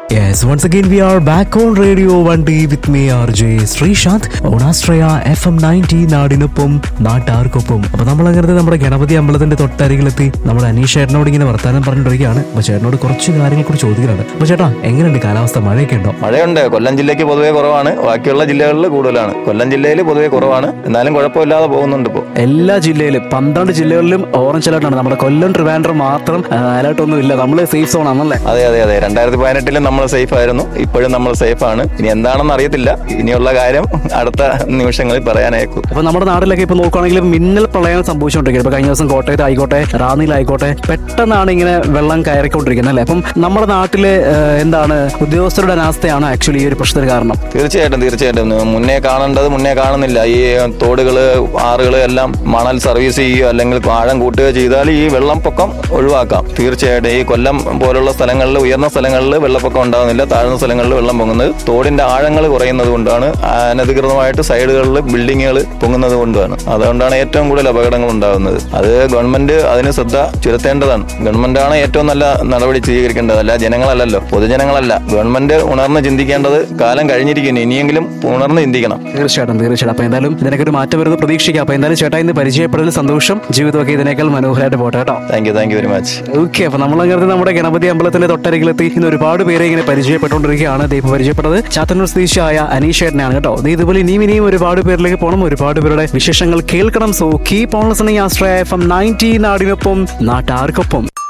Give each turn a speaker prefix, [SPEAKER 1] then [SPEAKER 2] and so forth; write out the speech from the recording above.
[SPEAKER 1] Yes, once again we are back on Radio 1D with me RJ Sreesanth on Astraya FM 90 നാടിനൊപ്പം നാട്ടാർക്കൊപ്പം അപ്പൊ നമ്മൾ അങ്ങനത്തെ നമ്മുടെ ഗണപതി അമ്പലത്തിന്റെ തൊട്ടരികിലെത്തി നമ്മുടെ അനീഷ് ചേട്ടനോട് ഇങ്ങനെ വർത്താനം പറഞ്ഞിട്ടിരിക്കുകയാണ് അപ്പൊ ചേട്ടനോട് കുറച്ച് കാര്യങ്ങൾ കൂടി ചോദിക്കുന്നുണ്ട് അപ്പൊ ചേട്ടാ എങ്ങനെയുണ്ട് കാലാവസ്ഥ മഴയൊക്കെ ഉണ്ടോ
[SPEAKER 2] മഴയുണ്ട് കൊല്ലം ജില്ലയ്ക്ക് പൊതുവേ കുറവാണ് ബാക്കിയുള്ള ജില്ലകളിൽ കൂടുതലാണ് കൊല്ലം ജില്ലയിൽ പൊതുവേ കുറവാണ് എന്നാലും കുഴപ്പമില്ലാതെ പോകുന്നുണ്ട് ഇപ്പോൾ
[SPEAKER 3] എല്ലാ ജില്ലയിലും പന്ത്രണ്ട് ജില്ലകളിലും ഓറഞ്ച് അലർട്ടാണ് നമ്മുടെ കൊല്ലം ട്രിവാൻഡ്രം മാത്രം അലർട്ട് ഒന്നും ഇല്ല നമ്മൾ സേഫ് സോൺ ആണല്ലേ
[SPEAKER 2] അതെ അതെ അതെ രണ്ടായിരത്തി പതിനെട്ടിലും നമ്മൾ സേഫ് ആയിരുന്നു ഇപ്പോഴും നമ്മൾ സേഫ് ആണ് ഇനി എന്താണെന്ന് അറിയത്തില്ല ഇനിയുള്ള കാര്യം അടുത്ത നിമിഷങ്ങളിൽ പറയാനേക്കും
[SPEAKER 3] അപ്പൊ നമ്മുടെ നാട്ടിലൊക്കെ ഇപ്പൊ നോക്കുകയാണെങ്കിൽ മിന്നൽ പ്രളയം സംഭവിച്ചുകൊണ്ടിരിക്കുന്നത് ഇപ്പൊ കഴിഞ്ഞ ദിവസം കോട്ടയത്ത് ആയിക്കോട്ടെ റാന്നിയിലായിക്കോട്ടെ പെട്ടെന്നാണ് ഇങ്ങനെ വെള്ളം കയറിക്കൊണ്ടിരിക്കുന്നത് അല്ലേ അപ്പം നമ്മുടെ നാട്ടില് ഏഹ്, എന്താണ് ഉദ്യോഗസ്ഥരുടെ അനാസ്ഥയാണ് ആക്ച്വലി ഈ ഒരു പ്രശ്നത്തിന് കാരണം
[SPEAKER 2] തീർച്ചയായിട്ടും തീർച്ചയായിട്ടും മുന്നേ കാണേണ്ടത് മുന്നേ കാണുന്നില്ല ഈ തോടുകള് ആറുകള് എല്ലാം മണൽ സർവീസ് ചെയ്യുകയോ അല്ലെങ്കിൽ ആഴം കൂട്ടുകയോ ചെയ്താൽ ഈ വെള്ളപ്പൊക്കം ഒഴിവാക്കാം തീർച്ചയായിട്ടും ഈ കൊല്ലം പോലുള്ള സ്ഥലങ്ങളിൽ ഉയർന്ന സ്ഥലങ്ങളിൽ വെള്ളപ്പൊക്കം ഉണ്ടാകുന്നില്ല താഴ്ന്ന സ്ഥലങ്ങളിൽ വെള്ളം പൊങ്ങുന്നത് തോടിന്റെ ആഴങ്ങൾ കുറയുന്നത് കൊണ്ടാണ് അനധികൃതമായിട്ട് സൈഡുകളിൽ ബിൽഡിങ്ങുകൾ പൊങ്ങുന്നത് കൊണ്ടാണ് അതുകൊണ്ടാണ് ഏറ്റവും കൂടുതൽ അപകടങ്ങൾ ഉണ്ടാകുന്നത് അത് ഗവൺമെന്റ് അതിന് ശ്രദ്ധ ചുരത്തേണ്ടതാണ് ഗവൺമെന്റാണ് ഏറ്റവും നല്ല നടപടി സ്വീകരിക്കേണ്ടത് അല്ല ജനങ്ങളല്ലല്ലോ പൊതുജനങ്ങളല്ല ഗവൺമെന്റ് ഉണർന്ന് ചിന്തിക്കേണ്ടത് കാലം കഴിഞ്ഞിരിക്കുന്നു ഇനിയെങ്കിലും ഉണർന്ന് ചിന്തിക്കണം
[SPEAKER 3] തീർച്ചയായിട്ടും തീർച്ചയായിട്ടും അപ്പൊ എന്തായാലും ഇതിനൊക്കെ ഒരു മാറ്റം വരുന്നത് പ്രതീക്ഷിക്കാം അപ്പൊ എന്തായാലും ചേട്ടാ ഇന്ന് പരിചയപ്പെടൽ സന്തോഷം ജീവിതമൊക്കെ ഇതിനേക്കാൾ മനോഹരമായിട്ട് പോട്ടെ കേട്ടോ
[SPEAKER 2] thank you thank you very much
[SPEAKER 3] okay അപ്പൊ നമ്മൾ അങ്ങനെ നമ്മുടെ ഗണപതി അമ്പലത്തിന്റെ തൊട്ടരികിലെത്തി ഇന്ന് ഒരുപാട് പേരെ ഇങ്ങനെ പരിചയപ്പെട്ടുകൊണ്ടിരിക്കുകയാണ് ദീപ പരിചയപ്പെട്ടത് ചാത്തന്നൂർ സ്വദേശിയായ അനീഷ് ചേട്ടനാണ് കേട്ടോ ദേ ഇതുപോലെ ഇനിയും ഇനിയും ഒരുപാട് പേരിലേക്ക് പോകണം ഒരുപാട് പേരുടെ വിശേഷങ്ങൾ കേൾക്കണം സോ കീപ് ഓൺ ലിസണിങ് ആസ്ട്രയ എഫ് എം നയൻറ്റി നാടിനൊപ്പം നാട്ടാർക്കൊപ്പം